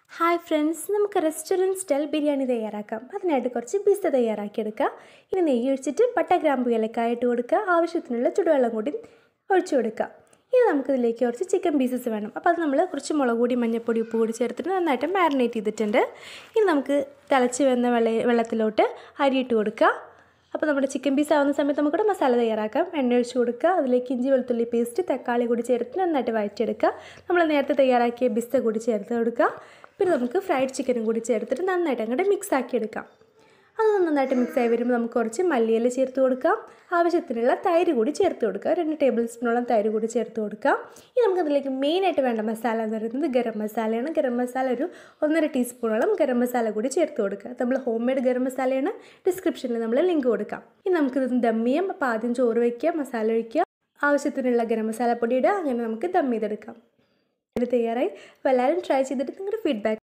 hi friends നമുക്ക് restaurant style biryani തയ്യാറാക്കാം അതിനായിട്ട് കുറച്ച് പിസ്ത തയ്യാറാക്കിയെടുക്കുക ഇനി നെയ്യ് ഒഴിച്ചിട്ട് പട്ട ഗ്രാമ്പു ഏലക്കായ ഇട്ട് കൊടുക്കുക ആവശ്യത്തിനുള്ള ചുടുവെള്ളം കൂടി ഒഴിച്ചു കൊടുക്കുക ഇനി നമുക്കിതിലേക്ക് കുറച്ച് ചിക്കൻ പീസസ് വേണം അപ്പോൾ അത് നമ്മൾ കുറച്ച് മുളക് പൊടി മഞ്ഞൾപ്പൊടി ഉപ്പ് കൂടി ചേർത്തിട്ട് നന്നായിട്ട് മാരിനേറ്റ് ചെയ്തിട്ടുണ്ട് ഇനി നമുക്ക് തിളച്ച് വരുന്ന വെള്ള വെള്ളത്തിലോട്ട് അരി ഇട്ട് കൊടുക്കുക അപ്പോൾ നമ്മുടെ ചിക്കൻ പീസ് ആവുന്ന സമയത്ത് നമുക്കിവിടെ മസാല തയ്യാറാക്കാം എണ്ണ ഒഴിച്ച് കൊടുക്കുക അതിലേക്ക് ഇഞ്ചി വെളുത്തുള്ളി പേസ്റ്റ് തക്കാളി കൂടി ചേർത്ത് നന്നായിട്ട് വഴറ്റിയെടുക്കുക നമ്മൾ നേരത്തെ തയ്യാറാക്കിയ ബിസ്ത കൂടി ചേർത്ത് കൊടുക്കുക പിന്നെ നമുക്ക് ഫ്രൈഡ് ചിക്കനും കൂടി ചേർത്തിട്ട് നന്നായിട്ട് അങ്ങോട്ട് മിക്സ് ആക്കി എടുക്കാം അത് നന്നായിട്ട് മിക്സ് ആയി വരുമ്പോൾ നമുക്ക് കുറച്ച് മല്ലിയില ചേർത്ത് കൊടുക്കാം ആവശ്യത്തിനുള്ള തൈര് കൂടി ചേർത്ത് കൊടുക്കുക രണ്ട് ടേബിൾ സ്പൂണോളം തൈര് കൂടി ചേർത്ത് കൊടുക്കാം ഇനി നമുക്കതിലേക്ക് മെയിനായിട്ട് വേണ്ട മസാല എന്ന് പറയുന്നത് ഗരം മസാലയാണ് ഗരം മസാല ഒരു ഒന്നര ടീസ്പൂണോളം ഗരം മസാല കൂടി ചേർത്ത് കൊടുക്കുക നമ്മൾ ഹോം മെയ്ഡ് ഗരം മസാലയാണ് ഡിസ്ക്രിപ്ഷനിൽ നമ്മൾ ലിങ്ക് കൊടുക്കാം ഇനി നമുക്കിത് ദം ചെയ്യാം അപ്പോൾ ആദ്യം ചോറ് വയ്ക്കുക മസാല ഒഴിക്കുക ആവശ്യത്തിനുള്ള ഗരം മസാല പൊടി ഇടുക അങ്ങനെ നമുക്ക് ദം ചെയ്തെടുക്കാം ഇത് തയ്യാറായി അപ്പോൾ എല്ലാവരും ട്രൈ ചെയ്തിട്ട് നിങ്ങളുടെ ഫീഡ്ബാക്ക്